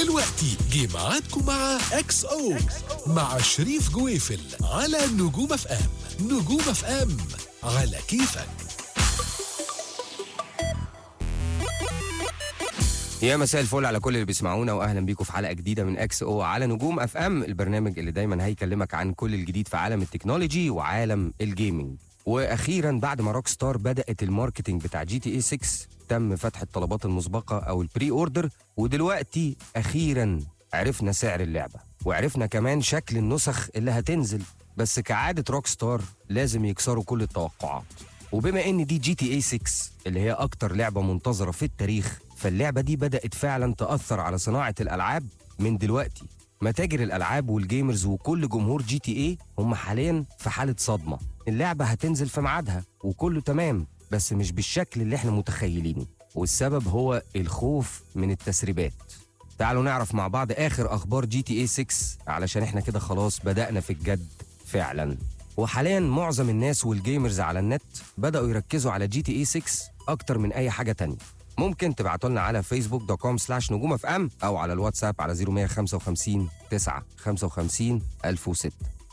دلوقتي جه ميعادكم مع اكس او مع شريف جويفل على نجوم اف ام نجوم اف ام على كيفك يا مساء الفل على كل اللي بيسمعونا واهلا بيكم في حلقه جديده من اكس او على نجوم اف ام البرنامج اللي دايما هيكلمك عن كل الجديد في عالم التكنولوجي وعالم الجيمنج واخيرا بعد ما روك ستار بدات الماركتنج بتاع جي تي اي 6 تم فتح الطلبات المسبقه او البري اوردر ودلوقتي اخيرا عرفنا سعر اللعبه وعرفنا كمان شكل النسخ اللي هتنزل بس كعاده روك ستار لازم يكسروا كل التوقعات وبما ان دي جي تي اي 6 اللي هي اكتر لعبه منتظره في التاريخ فاللعبه دي بدات فعلا تاثر على صناعه الالعاب من دلوقتي متاجر الالعاب والجيمرز وكل جمهور جي تي اي هم حاليا في حاله صدمه اللعبه هتنزل في ميعادها وكله تمام بس مش بالشكل اللي احنا متخيلينه والسبب هو الخوف من التسريبات تعالوا نعرف مع بعض اخر اخبار جي تي اي 6 علشان احنا كده خلاص بدانا في الجد فعلا وحاليا معظم الناس والجيمرز على النت بدأوا يركزوا على جي تي اي 6 أكتر من أي حاجة تانية ممكن تبعتوا لنا على فيسبوك دوت كوم سلاش نجوم اف ام او على الواتساب على 0155 9 55 1006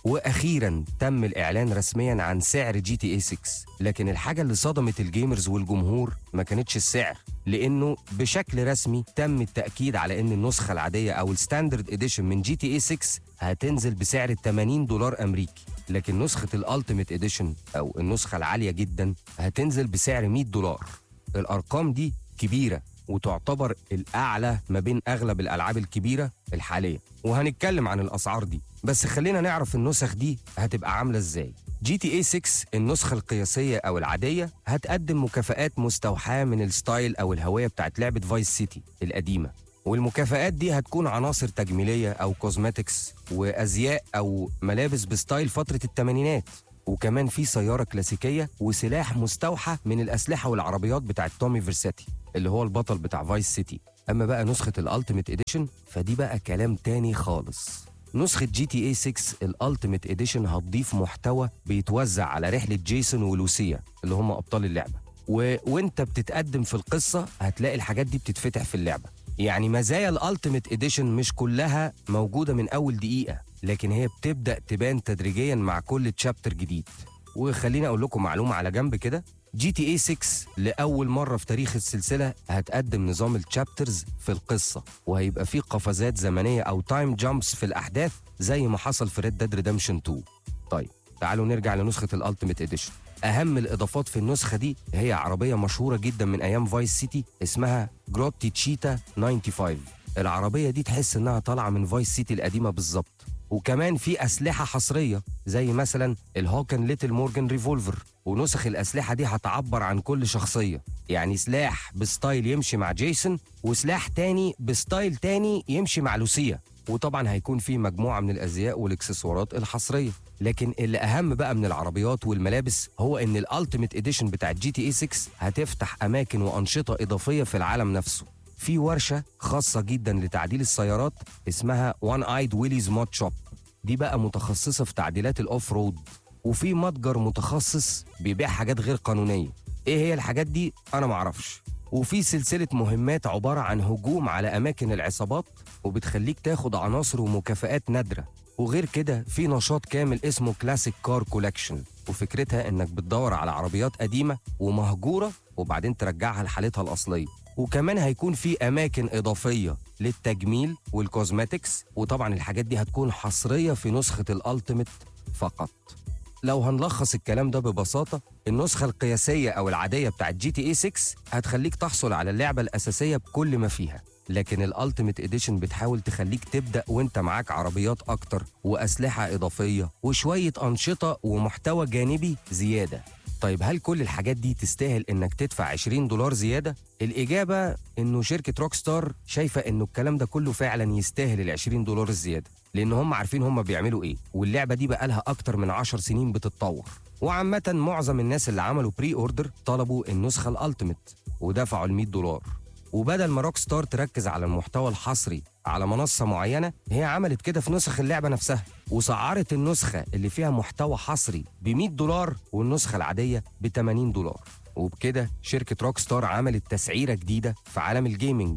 واخيرا تم الاعلان رسميا عن سعر جي تي اي 6 لكن الحاجه اللي صدمت الجيمرز والجمهور ما كانتش السعر لانه بشكل رسمي تم التاكيد على ان النسخه العاديه او الستاندرد اديشن من جي تي اي 6 هتنزل بسعر 80 دولار امريكي لكن نسخه الالتيميت اديشن او النسخه العاليه جدا هتنزل بسعر 100 دولار الارقام دي كبيره وتعتبر الاعلى ما بين اغلب الالعاب الكبيره الحاليه وهنتكلم عن الاسعار دي بس خلينا نعرف النسخ دي هتبقى عامله ازاي جي تي اي 6 النسخه القياسيه او العاديه هتقدم مكافآت مستوحاه من الستايل او الهويه بتاعت لعبه فايس سيتي القديمه والمكافآت دي هتكون عناصر تجميليه او كوزماتكس وازياء او ملابس بستايل فتره الثمانينات وكمان في سيارة كلاسيكية وسلاح مستوحى من الأسلحة والعربيات بتاعت تومي فيرساتي اللي هو البطل بتاع فايس سيتي أما بقى نسخة الألتيميت إديشن فدي بقى كلام تاني خالص نسخة جي تي اي 6 الألتيميت إديشن هتضيف محتوى بيتوزع على رحلة جيسون ولوسيا اللي هم أبطال اللعبة و... وانت بتتقدم في القصة هتلاقي الحاجات دي بتتفتح في اللعبة يعني مزايا الالتيميت اديشن مش كلها موجوده من اول دقيقه لكن هي بتبدا تبان تدريجيا مع كل تشابتر جديد وخليني اقول لكم معلومه على جنب كده جي تي اي 6 لاول مره في تاريخ السلسله هتقدم نظام التشابترز في القصه وهيبقى فيه قفزات زمنيه او تايم جامبس في الاحداث زي ما حصل في ريد ديد ريدمشن 2 طيب تعالوا نرجع لنسخه الالتيميت اديشن اهم الاضافات في النسخه دي هي عربيه مشهوره جدا من ايام فايس سيتي اسمها جروتي تشيتا 95 العربيه دي تحس انها طالعه من فايس سيتي القديمه بالظبط وكمان في اسلحه حصريه زي مثلا الهوكن ليتل مورجان ريفولفر ونسخ الاسلحه دي هتعبر عن كل شخصيه يعني سلاح بستايل يمشي مع جيسون وسلاح تاني بستايل تاني يمشي مع لوسيا وطبعا هيكون في مجموعه من الازياء والاكسسوارات الحصريه لكن اللي اهم بقى من العربيات والملابس هو ان الالتيميت اديشن بتاعت جي تي اي 6 هتفتح اماكن وانشطه اضافيه في العالم نفسه في ورشه خاصه جدا لتعديل السيارات اسمها وان ايد ويليز مود شوب دي بقى متخصصه في تعديلات الاوف رود وفي متجر متخصص بيبيع حاجات غير قانونيه ايه هي الحاجات دي انا معرفش وفي سلسله مهمات عباره عن هجوم على اماكن العصابات وبتخليك تاخد عناصر ومكافآت نادره وغير كده في نشاط كامل اسمه كلاسيك كار كولكشن وفكرتها انك بتدور على عربيات قديمه ومهجوره وبعدين ترجعها لحالتها الاصليه وكمان هيكون في اماكن اضافيه للتجميل والكوزماتكس وطبعا الحاجات دي هتكون حصريه في نسخه الالتيميت فقط لو هنلخص الكلام ده ببساطة النسخة القياسية أو العادية بتاعت جي تي اي 6 هتخليك تحصل على اللعبة الأساسية بكل ما فيها لكن الالتيميت اديشن بتحاول تخليك تبدا وانت معاك عربيات اكتر واسلحه اضافيه وشويه انشطه ومحتوى جانبي زياده طيب هل كل الحاجات دي تستاهل انك تدفع 20 دولار زياده الاجابه انه شركه روك ستار شايفه انه الكلام ده كله فعلا يستاهل ال 20 دولار الزياده لان هم عارفين هم بيعملوا ايه واللعبه دي بقالها اكتر من 10 سنين بتتطور وعامه معظم الناس اللي عملوا بري اوردر طلبوا النسخه الالتيميت ودفعوا ال 100 دولار وبدل ما روك ستار تركز على المحتوى الحصري على منصة معينة هي عملت كده في نسخ اللعبة نفسها وسعرت النسخة اللي فيها محتوى حصري ب 100 دولار والنسخة العادية ب 80 دولار وبكده شركة روك ستار عملت تسعيرة جديدة في عالم الجيمنج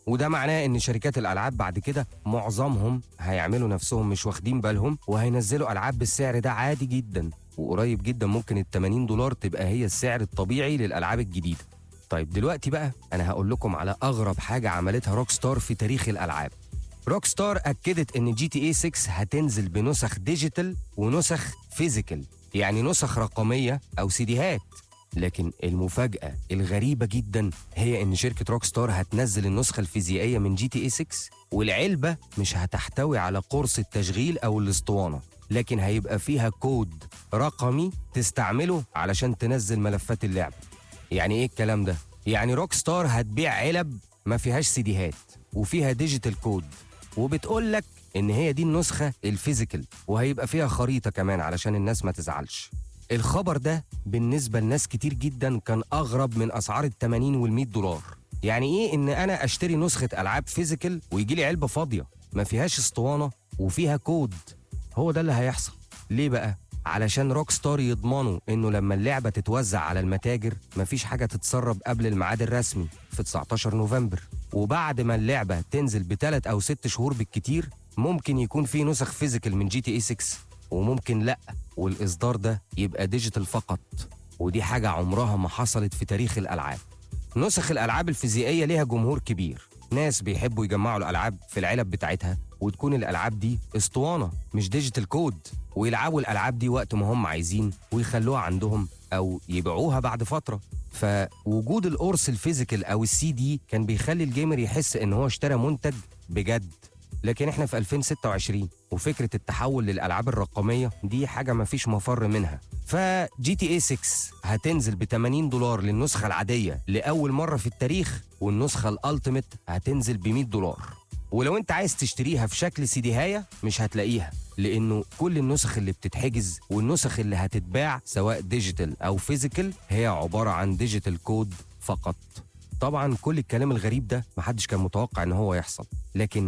وده معناه ان شركات الالعاب بعد كده معظمهم هيعملوا نفسهم مش واخدين بالهم وهينزلوا العاب بالسعر ده عادي جدا وقريب جدا ممكن ال 80 دولار تبقى هي السعر الطبيعي للالعاب الجديده طيب دلوقتي بقى انا هقول لكم على اغرب حاجه عملتها روك ستار في تاريخ الالعاب روك ستار اكدت ان جي تي اي 6 هتنزل بنسخ ديجيتال ونسخ فيزيكال يعني نسخ رقميه او سيديهات لكن المفاجأة الغريبة جدا هي إن شركة روك ستار هتنزل النسخة الفيزيائية من جي تي اي 6 والعلبة مش هتحتوي على قرص التشغيل أو الاسطوانة لكن هيبقى فيها كود رقمي تستعمله علشان تنزل ملفات اللعبة يعني ايه الكلام ده؟ يعني روك ستار هتبيع علب ما فيهاش سيديهات وفيها ديجيتال كود وبتقول لك ان هي دي النسخه الفيزيكال وهيبقى فيها خريطه كمان علشان الناس ما تزعلش الخبر ده بالنسبه لناس كتير جدا كان اغرب من اسعار ال 80 وال 100 دولار يعني ايه ان انا اشتري نسخه العاب فيزيكال ويجي لي علبه فاضيه ما فيهاش اسطوانه وفيها كود هو ده اللي هيحصل ليه بقى علشان روك ستار يضمنوا انه لما اللعبه تتوزع على المتاجر مفيش حاجه تتسرب قبل الميعاد الرسمي في 19 نوفمبر وبعد ما اللعبه تنزل بثلاث او ست شهور بالكتير ممكن يكون في نسخ فيزيكال من جي تي اي 6 وممكن لا والاصدار ده يبقى ديجيتال فقط ودي حاجه عمرها ما حصلت في تاريخ الالعاب نسخ الالعاب الفيزيائيه ليها جمهور كبير ناس بيحبوا يجمعوا الالعاب في العلب بتاعتها وتكون الالعاب دي اسطوانه مش ديجيتال كود ويلعبوا الالعاب دي وقت ما هم عايزين ويخلوها عندهم او يبيعوها بعد فتره فوجود القرص الفيزيكال او السي دي كان بيخلي الجيمر يحس ان هو اشترى منتج بجد لكن احنا في 2026 وفكره التحول للالعاب الرقميه دي حاجه ما فيش مفر منها فجي تي اي 6 هتنزل ب 80 دولار للنسخه العاديه لاول مره في التاريخ والنسخه الالتيميت هتنزل ب 100 دولار ولو انت عايز تشتريها في شكل سيديهايه مش هتلاقيها لانه كل النسخ اللي بتتحجز والنسخ اللي هتتباع سواء ديجيتال او فيزيكال هي عباره عن ديجيتال كود فقط طبعا كل الكلام الغريب ده محدش كان متوقع ان هو يحصل لكن